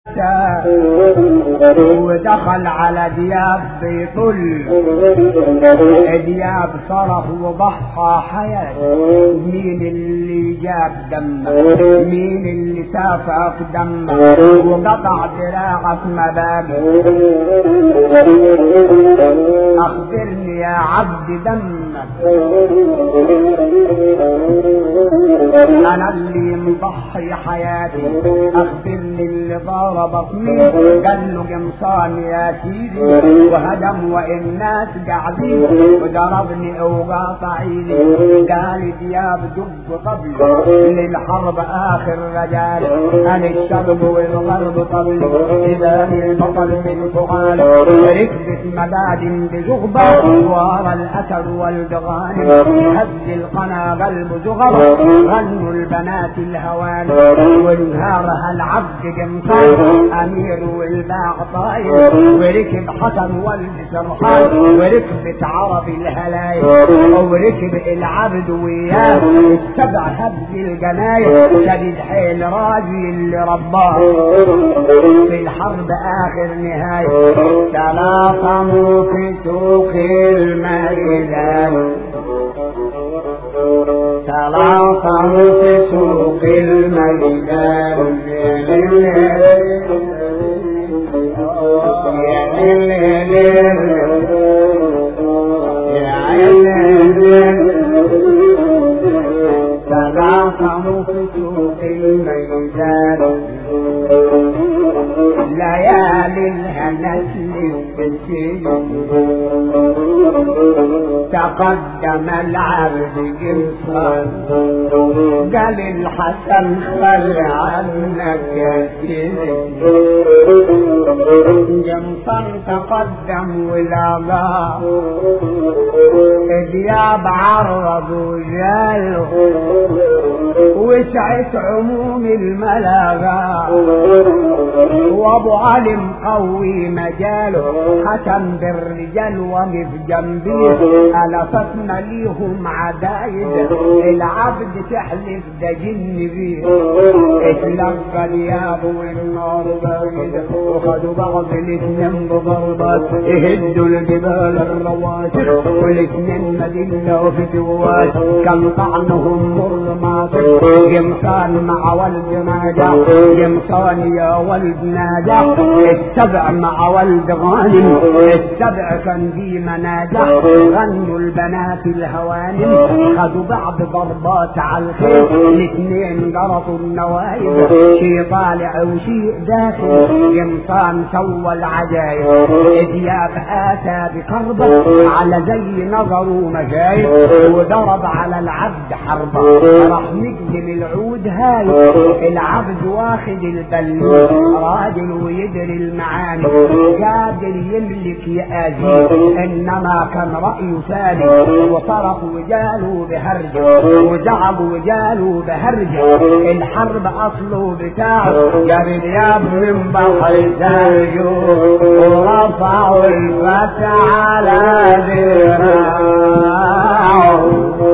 ودخل على دياب بيطل دياب صرخ وضحى حياته مين اللي جاب دمك مين اللي سافك دمك وقطع دراعك مبابي اخبرني يا عبد دمك انا اللي مضحي حياتي اخبرني اللي ضربك مين قال له قمصان يا سيدي وهدم والناس قاعدين وضربني وقاطع ايدي قال دياب دب طبل للحرب اخر رجال انا الشرب والغرب طبل اذا البطل من فقال ركبت مبادن بزغبة ورا الاسد والبغان هز القنا قلب زغر غنوا البنات الهوان وانهارها العبد قمصان امير والباع طاير وركب حسن ولد سرحان وركبت عربي الهلايل وركب العبد وياه السبع هبز الجنايل شديد حيل راجي اللي رباه في الحرب اخر نهاية تلاطموا في سوق الميدان تلاطموا في سوق الميدان تلاطموا في سوق الميدان ليالي الهنس للسجين تقدم العبد قمصان قال الحسن خل عنك قمصان تقدم ولاقاه دياب عرض وجاله وسعت عموم الملاغا وابو علم قوي مجاله حسن بالرجال وقف جنبي ألفتنا ليهم عدايد العبد تحلف ده جن بيه اتلقى الياب والنار بعيد وخدوا بعض الاثنين بضربات يهدوا الجبال الرواسي والاثنين مدينة وفتوات كان طعنهم مر ماطر قمصان مع ولد ناجح قمصان يا ولد ناجح السبع مع ولد غانم السبع كان دي مناجح غنوا البنات الهوانم خدوا بعض ضربات على الخيل الاثنين جرطوا النوايب شي طالع وشي داخل قمصان سوى العجايب دياب اتى بكربة على زي نظره مشايب وضرب على العبد حربة راح نقدم العود هاي العبد واخد البلوت راجل ويدري المعاني قادر يملك يأذي انما كان رأيه ثاني وصرخ وجالوا بهرجه وزعق وجالوا بهرجه الحرب اصله بتاعه جاب الياب من بحر زاجه ورفعوا الفتح على ذراعه